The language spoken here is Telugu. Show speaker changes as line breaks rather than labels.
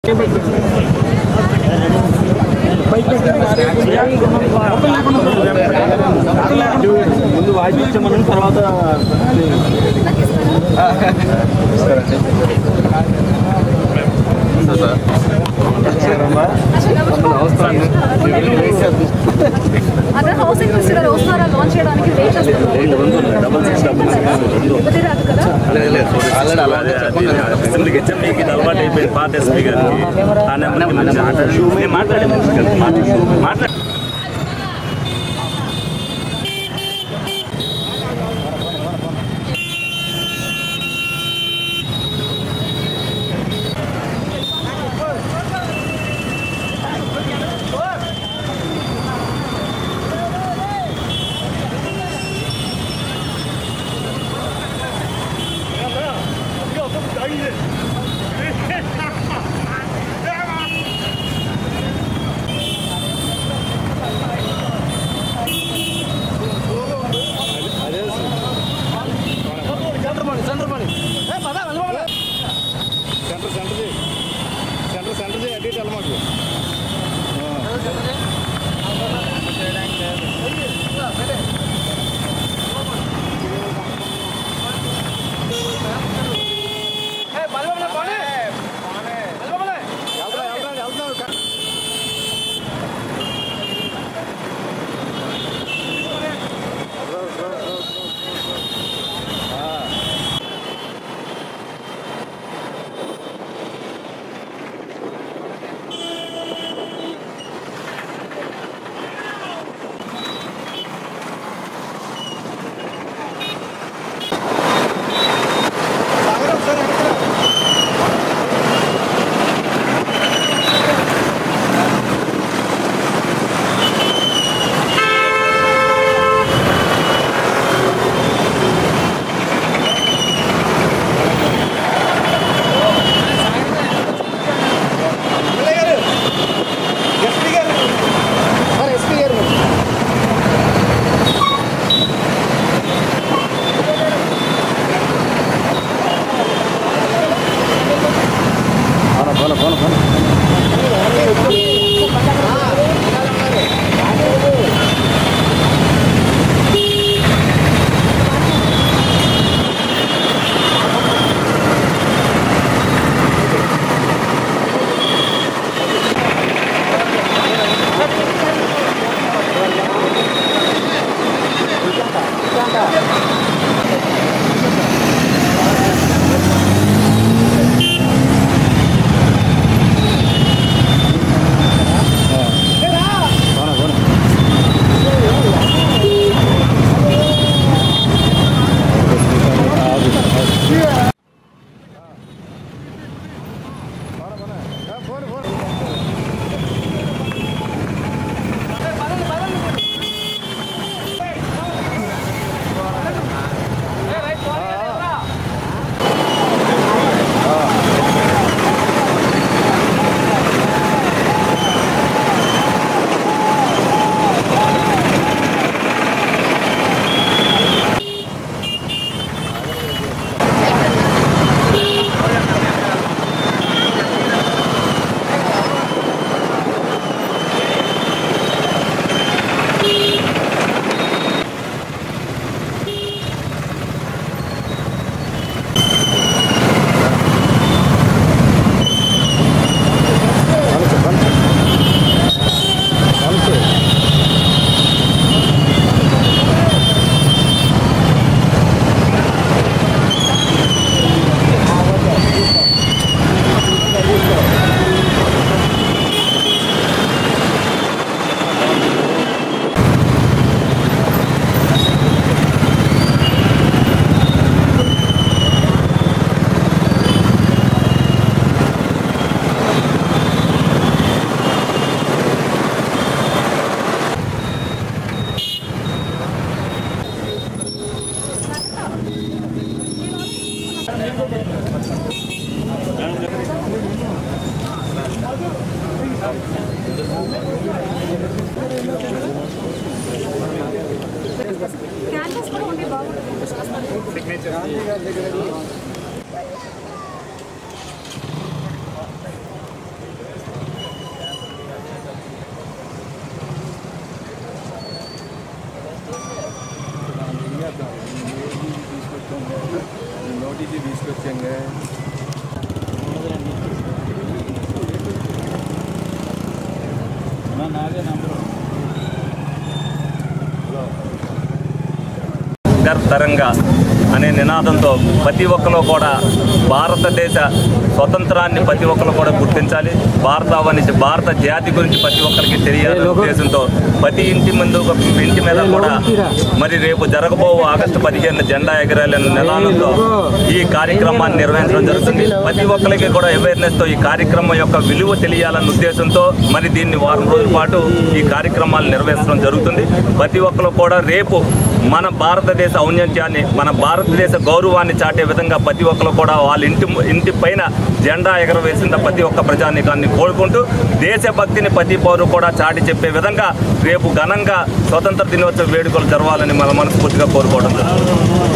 ముందు వాయిస్ మనం తర్వాత
అదే హౌసింగ్ మినిస్టర్ గారు వస్తున్నారా లాంచ్ చేయడానికి వెయిట్ చేస్తున్నారు రాదు కదా
అసెంబ్లీకి హెచ్ఎం మీకు ఇది అలవాటు అయిపోయింది పాత ఎస్పీ గారికి ఆ నెంబర్కి మంచి మాట్లాడి నేను మాట్లాడాను మాట్లాడి
క్యాన్వాస్ కూడా ఉంటే బాగుంటుంది
గర్ తరంగా అనే నినాదంతో ప్రతి ఒక్కరు కూడా భారతదేశ స్వతంత్రాన్ని ప్రతి ఒక్కరు కూడా గుర్తించాలి భారతావని భారత జాతి గురించి ప్రతి ఒక్కరికి తెలియాలనే ఉద్దేశంతో ప్రతి ఇంటి ముందు ఒక ఇంటి మీద కూడా మరి రేపు జరగబో ఆగస్టు పదిహేను జెండా ఎగరాలనే నినాదంతో ఈ కార్యక్రమాన్ని నిర్వహించడం జరుగుతుంది ప్రతి ఒక్కరికి కూడా అవేర్నెస్ తో ఈ కార్యక్రమం యొక్క విలువ తెలియాలన్న ఉద్దేశంతో మరి దీన్ని వారం రోజుల పాటు ఈ కార్యక్రమాలు నిర్వహించడం జరుగుతుంది ప్రతి ఒక్కరు కూడా రేపు మన భారతదేశ ఔన్నత్యాన్ని మన భారతదేశ గౌరవాన్ని చాటే విధంగా ప్రతి ఒక్కరు కూడా వాళ్ళ ఇంటి ఇంటి పైన జెండా ఎగరవేసిన ప్రతి ఒక్క ప్రజానికాన్ని కోరుకుంటూ దేశభక్తిని ప్రతి పౌరు కూడా చాటి చెప్పే విధంగా రేపు ఘనంగా స్వతంత్ర దినోత్సవ వేడుకలు జరగాలని మన మనస్ఫూర్తిగా కోరుకోవడం జరుగుతుంది